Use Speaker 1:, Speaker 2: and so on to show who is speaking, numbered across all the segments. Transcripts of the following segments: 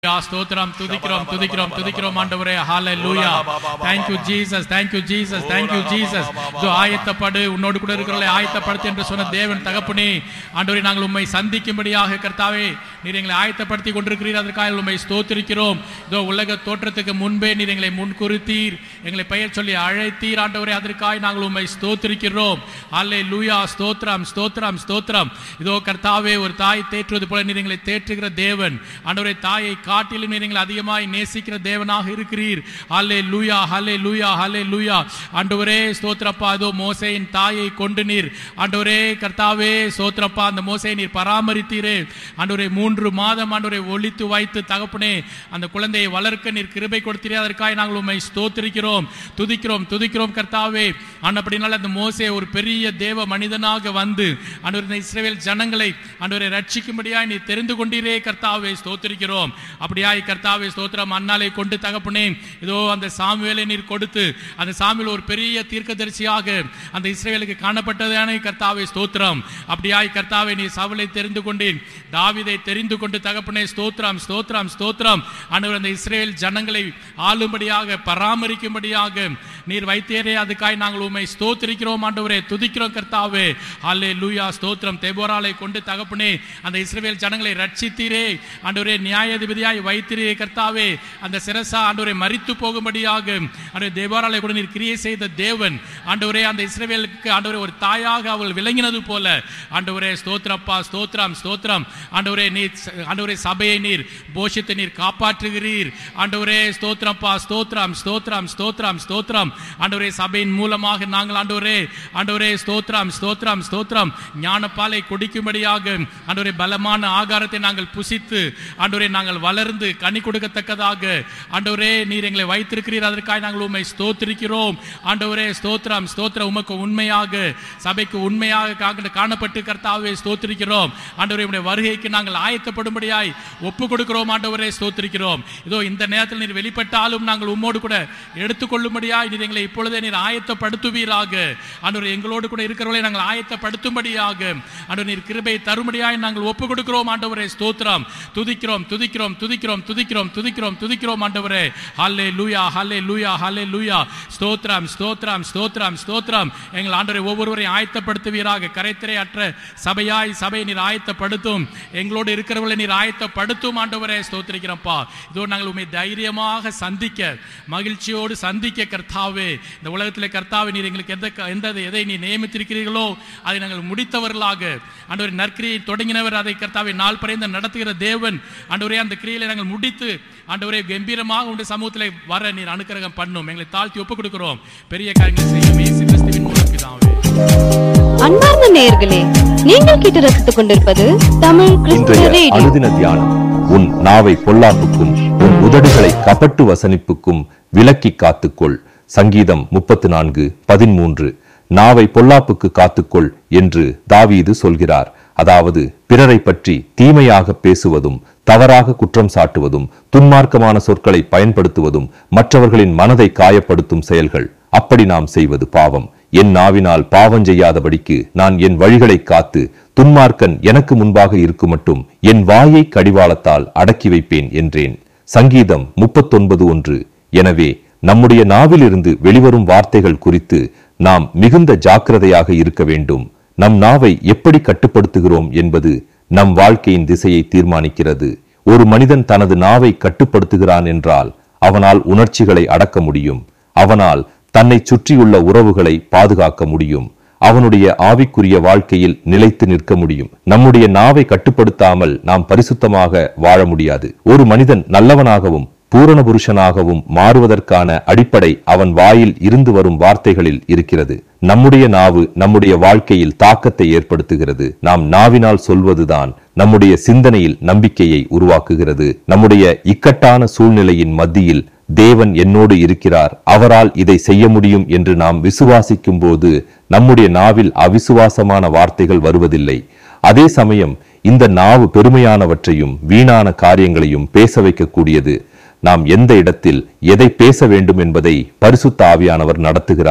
Speaker 1: யா, ஸ்தோத்திரம் துதிக்கிறோம் துதிக்கிறோம் துதிக்கிறோம் ஆண்டவரே ஹalleluya thank you jesus thank you jesus thank you jesus ஜோ ஆயத்தப்படு உன்னோடு கூட இருக்கிறவளை ஆயத்தப்படுத்து என்று சொன்ன தேவன் தகப்பனே ஆண்டவரே நாங்கள் உம்மை சந்திக்கும்படியாக கர்த்தாவே நீர் எங்களை ஆயத்தப்படுத்தி கொண்டிருக்கிறீர் அதற்காக உம்மை ஸ்தோத்திரிக்கிறோம் இதோ உலக தோற்றத்துக்கு முன்பே நீர் எங்களை முன்குறித்தீர் எங்களை பெயர் சொல்லி அழைத்தீர் ஆண்டவரே அதற்காக நாங்கள் உம்மை ஸ்தோத்திரிக்கிறோம் ஹalleluya ஸ்தோத்திரம் ஸ்தோத்திரம் ஸ்தோத்திரம் இதோ கர்த்தாவே ஒரு தாய் தேற்றுவது போல நீர் எங்களை தேற்றுகிற தேவன் ஆண்டவரே தாயை காட்டிலும் நீர் எங்களை அதிகமாய் நேசிக்கிற தேவனாக இருக்கிறீர் ஹல்லே லூயா ஹல்லே லூயா ஹல்லே லூயா ஆண்டவரே ஸ்தோத்திரப்பா அதோ மோசையின் தாயை கொண்டு நீர் ஆண்டவரே கர்த்தாவே ஸ்தோத்திரப்பா அந்த மோசையை நீர் பராமரித்தீரே ஆண்டவரே மூன்று மாதம் ஆண்டவரை ஒழித்து வைத்து தகப்பனே அந்த குழந்தையை வளர்க்க நீர் கிருபை கொடுத்தீரே அதற்காக நாங்கள் உண்மை ஸ்தோத்திரிக்கிறோம் துதிக்கிறோம் துதிக்கிறோம் கர்த்தாவே ஆனப்படினால அந்த மோசே ஒரு பெரிய தேவ மனிதனாக வந்து ஆண்டவர் இந்த இஸ்ரவேல் ஜனங்களை ஆண்டவரை ரட்சிக்கும்படியாய் நீ தெரிந்து கொண்டீரே கர்த்தாவே ஸ்தோத்திரிக்கிறோம் அப்படியாய் கர்த்தாவே ஸ்தோத்திரம் அண்ணாலை கொண்டு தகப்பனே இதோ அந்த சாமுவேலை நீர் கொடுத்து அந்த சாமுவேல் ஒரு பெரிய தீர்க்கதரிசியாக அந்த இஸ்ரவேலுக்கு காணப்பட்டதானே கர்த்தாவே ஸ்தோத்திரம் அப்படியாய் கர்த்தாவே நீ சவுலை தெரிந்து கொண்டேன் தாவிதை தெரிந்து கொண்டு தகப்பனே ஸ்தோத்திரம் ஸ்தோத்திரம் ஸ்தோத்திரம் ஆண்டவர் அந்த இஸ்ரேல் ஜனங்களை ஆளும்படியாக பராமரிக்கும்படியாக நீர் வைத்தேரே அதுக்காய் நாங்கள் உண்மை ஸ்தோத்திரிக்கிறோம் ஆண்டவரே துதிக்கிறோம் கர்த்தாவே அல்லே லூயா ஸ்தோத்திரம் தெபோராலை கொண்டு தகப்பனே அந்த இஸ்ரவேல் ஜனங்களை ரட்சித்தீரே ஆண்டவரே நியாயாதிபதியாய் வைத்திரே கர்த்தாவே அந்த சிரசா ஆண்டவரை மரித்து போகும்படியாக ஆண்டவரே தேவாராலை கூட நீர் கிரியை செய்த தேவன் ஆண்டவரே அந்த இஸ்ரவேலுக்கு ஆண்டவரே ஒரு தாயாக அவள் விளங்கினது போல ஆண்டவரே ஸ்தோத்திரப்பா ஸ்தோத்திரம் ஸ்தோத்திரம் ஆண்டவரே நீர் ஆண்டவரே சபையை நீர் போஷித்து நீர் காப்பாற்றுகிறீர் ஆண்டவரே ஸ்தோத்திரப்பா ஸ்தோத்திரம் ஸ்தோத்திரம் ஸ்தோத்திரம் ஸ்தோத்திரம் ஆண்டவரே சபையின் மூலமாக நாங்கள் ஆண்டவரே ஆண்டவரே ஸ்தோத்திரம் ஸ்தோத்திரம் ஸ்தோத்திரம் ஞானப்பாலை குடிக்கும்படியாக ஆண்டவரே பலமான ஆகாரத்தை நாங்கள் புசித்து ஆண்டவரே நாங்கள் வளர்ந்து கனி கொடுக்கத்தக்கதாக ஆண்டவரே நீர் எங்களை வைத்திருக்கிறீர் அதற்காக நாங்கள் உண்மை ஸ்தோத்திரிக்கிறோம் ஆண்டவரே ஸ்தோத்திரம் ஸ்தோத்திரம் உமக்கு உண்மையாக சபைக்கு உண்மையாக காக்க- காணப்பட்டு கர்த்தாவே ஸ்தோத்திரிக்கிறோம் ஆண்டவரே உடைய வருகைக்கு நாங்கள் ஆயத்தப்படும்படியாய் ஒப்பு கொடுக்கிறோம் ஆண்டவரே ஸ்தோத்திரிக்கிறோம் இதோ இந்த நேரத்தில் நீர் வெளிப்பட்டாலும் நாங்கள் உம்மோடு கூட எடுத்துக்கொள்ளும்படியாய் நீர் எங்களை இப்பொழுதே நீர் ஆயத்தப்படுத்துவீராக ஆண்டவர் எங்களோடு கூட இருக்கிறவர்களை நாங்கள் ஆயத்தப்படுத்தும்படியாக ஆண்டவர் நீர் கிருபை தரும்படியாய் நாங்கள் ஒப்பு கொடுக்கிறோம் ஆண்டவரே ஸ்தோத்திரம் துதிக்கிறோம் துதிக்கிறோம் துதிக்கிறோம் துதிக்கிறோம் துதிக்கிறோம் துதிக்கிறோம் ஆண்டவரே ஹல்லே லூயா ஹல்லே லூயா ஹல்லே லூயா ஸ்தோத்திரம் ஸ்தோத்திரம் ஸ்தோத்திரம் ஸ்தோத்திரம் எங்கள் ஆண்டவரை ஒவ்வொருவரையும் ஆயத்தப்படுத்துவீராக கரைத்திரை அற்ற சபையாய் சபையை நீர் ஆயத்தப்படுத்தும் எங்களோடு இருக்கிறவர்களை நீர் ஆயத்தப்படுத்தும் ஆண்டவரே ஸ்தோத்திரிக்கிறப்பா இதோ நாங்கள் உண்மை தைரியமாக சந்திக்க மகிழ்ச்சியோடு சந்திக்க கர்த்தாவே இந்த உலகத்தில் கர்த்தாவே நீர் எங்களுக்கு எந்த எந்த எதை நீ நியமித்திருக்கிறீர்களோ அதை நாங்கள் முடித்தவர்களாக ஆண்டவரை நற்கிரியை தொடங்கினவர் அதை கர்த்தாவை நாள் பறைந்த நடத்துகிற தேவன் ஆண்டவரே அந்த கிரியில நாங்கள் முடித்து ஆண்டவரே கம்பீரமாக உடைய சமூகத்தில் வர நீர் அனுக்கிரகம் பண்ணும் எங்களை தாழ்த்தி ஒப்புக் கொடுக்கிறோம் பெரிய காரியங்களை செய்யும் இயேசு கிறிஸ்துவின் மூலம் பிதாவே
Speaker 2: அன்பார்ந்த நேயர்களே நீங்கள் கேட்டு ரசித்துக் கொண்டிருப்பது தமிழ் கிறிஸ்துவ
Speaker 3: இன்றைய
Speaker 2: ரேடியோ
Speaker 3: அனுதின தியானம் உன் நாவை பொல்லாப்புக்கும் உன் உதடுகளை கபட்டு வசனிப்புக்கும் விலக்கி காத்துக்கொள் சங்கீதம் முப்பத்து நான்கு பதிமூன்று நாவை பொல்லாப்புக்கு காத்துக்கொள் என்று தாவீது சொல்கிறார் அதாவது பிறரை பற்றி தீமையாக பேசுவதும் தவறாக குற்றம் சாட்டுவதும் துன்மார்க்கமான சொற்களை பயன்படுத்துவதும் மற்றவர்களின் மனதை காயப்படுத்தும் செயல்கள் அப்படி நாம் செய்வது பாவம் என் நாவினால் பாவம் செய்யாதபடிக்கு நான் என் வழிகளை காத்து துன்மார்க்கன் எனக்கு முன்பாக இருக்குமட்டும் என் வாயை கடிவாளத்தால் அடக்கி வைப்பேன் என்றேன் சங்கீதம் முப்பத்தொன்பது ஒன்று எனவே நம்முடைய நாவிலிருந்து வெளிவரும் வார்த்தைகள் குறித்து நாம் மிகுந்த ஜாக்கிரதையாக இருக்க வேண்டும் நம் நாவை எப்படி கட்டுப்படுத்துகிறோம் என்பது நம் வாழ்க்கையின் திசையை தீர்மானிக்கிறது ஒரு மனிதன் தனது நாவை கட்டுப்படுத்துகிறான் என்றால் அவனால் உணர்ச்சிகளை அடக்க முடியும் அவனால் தன்னை சுற்றியுள்ள உறவுகளை பாதுகாக்க முடியும் அவனுடைய ஆவிக்குரிய வாழ்க்கையில் நிலைத்து நிற்க முடியும் நம்முடைய நாவை கட்டுப்படுத்தாமல் நாம் பரிசுத்தமாக வாழ முடியாது ஒரு மனிதன் நல்லவனாகவும் பூரண புருஷனாகவும் மாறுவதற்கான அடிப்படை அவன் வாயில் இருந்து வரும் வார்த்தைகளில் இருக்கிறது நம்முடைய நாவு நம்முடைய வாழ்க்கையில் தாக்கத்தை ஏற்படுத்துகிறது நாம் நாவினால் சொல்வதுதான் நம்முடைய சிந்தனையில் நம்பிக்கையை உருவாக்குகிறது நம்முடைய இக்கட்டான சூழ்நிலையின் மத்தியில் தேவன் என்னோடு இருக்கிறார் அவரால் இதை செய்ய முடியும் என்று நாம் விசுவாசிக்கும் போது நம்முடைய நாவில் அவிசுவாசமான வார்த்தைகள் வருவதில்லை அதே சமயம் இந்த நாவு பெருமையானவற்றையும் வீணான காரியங்களையும் பேச வைக்கக்கூடியது நாம் எந்த இடத்தில் எதை பேச வேண்டும் என்பதை பரிசுத்த ஆவியானவர் நடத்துகிறார்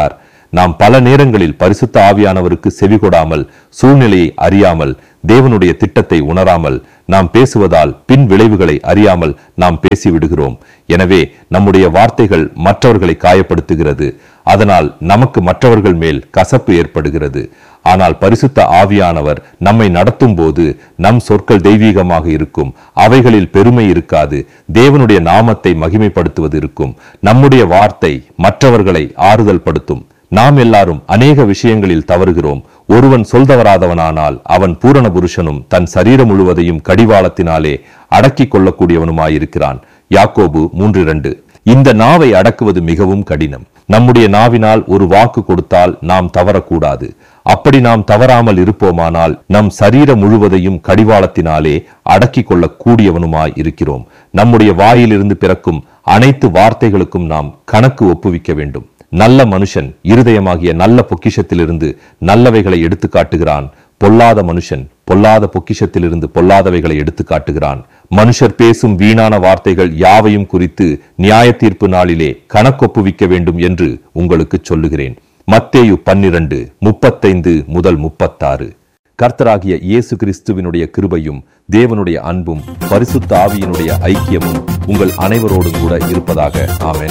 Speaker 3: நாம் பல நேரங்களில் பரிசுத்த ஆவியானவருக்கு செவிகொடாமல் சூழ்நிலையை அறியாமல் தேவனுடைய திட்டத்தை உணராமல் நாம் பேசுவதால் பின் விளைவுகளை அறியாமல் நாம் பேசிவிடுகிறோம் எனவே நம்முடைய வார்த்தைகள் மற்றவர்களை காயப்படுத்துகிறது அதனால் நமக்கு மற்றவர்கள் மேல் கசப்பு ஏற்படுகிறது ஆனால் பரிசுத்த ஆவியானவர் நம்மை நடத்தும் போது நம் சொற்கள் தெய்வீகமாக இருக்கும் அவைகளில் பெருமை இருக்காது தேவனுடைய நாமத்தை மகிமைப்படுத்துவது இருக்கும் நம்முடைய வார்த்தை மற்றவர்களை ஆறுதல் படுத்தும் நாம் எல்லாரும் அநேக விஷயங்களில் தவறுகிறோம் ஒருவன் சொல்தவராதவனானால் அவன் பூரண புருஷனும் தன் சரீரம் முழுவதையும் கடிவாளத்தினாலே அடக்கிக் கொள்ளக்கூடியவனுமாயிருக்கிறான் யாக்கோபு மூன்று இரண்டு இந்த நாவை அடக்குவது மிகவும் கடினம் நம்முடைய நாவினால் ஒரு வாக்கு கொடுத்தால் நாம் தவறக்கூடாது அப்படி நாம் தவறாமல் இருப்போமானால் நம் சரீரம் முழுவதையும் கடிவாளத்தினாலே அடக்கிக் கொள்ளக் கூடியவனுமாய் இருக்கிறோம் நம்முடைய வாயிலிருந்து பிறக்கும் அனைத்து வார்த்தைகளுக்கும் நாம் கணக்கு ஒப்புவிக்க வேண்டும் நல்ல மனுஷன் இருதயமாகிய நல்ல பொக்கிஷத்திலிருந்து நல்லவைகளை எடுத்து காட்டுகிறான் பொல்லாத மனுஷன் பொல்லாத பொக்கிஷத்திலிருந்து பொல்லாதவைகளை எடுத்து காட்டுகிறான் மனுஷர் பேசும் வீணான வார்த்தைகள் யாவையும் குறித்து நியாய தீர்ப்பு நாளிலே கணக்கொப்புவிக்க வேண்டும் என்று உங்களுக்கு சொல்லுகிறேன் மத்தேயு பன்னிரண்டு முப்பத்தைந்து முதல் முப்பத்தாறு கர்த்தராகிய இயேசு கிறிஸ்துவினுடைய கிருபையும் தேவனுடைய அன்பும் பரிசுத்த ஆவியினுடைய ஐக்கியமும் உங்கள் அனைவரோடும் கூட இருப்பதாக ஆமென்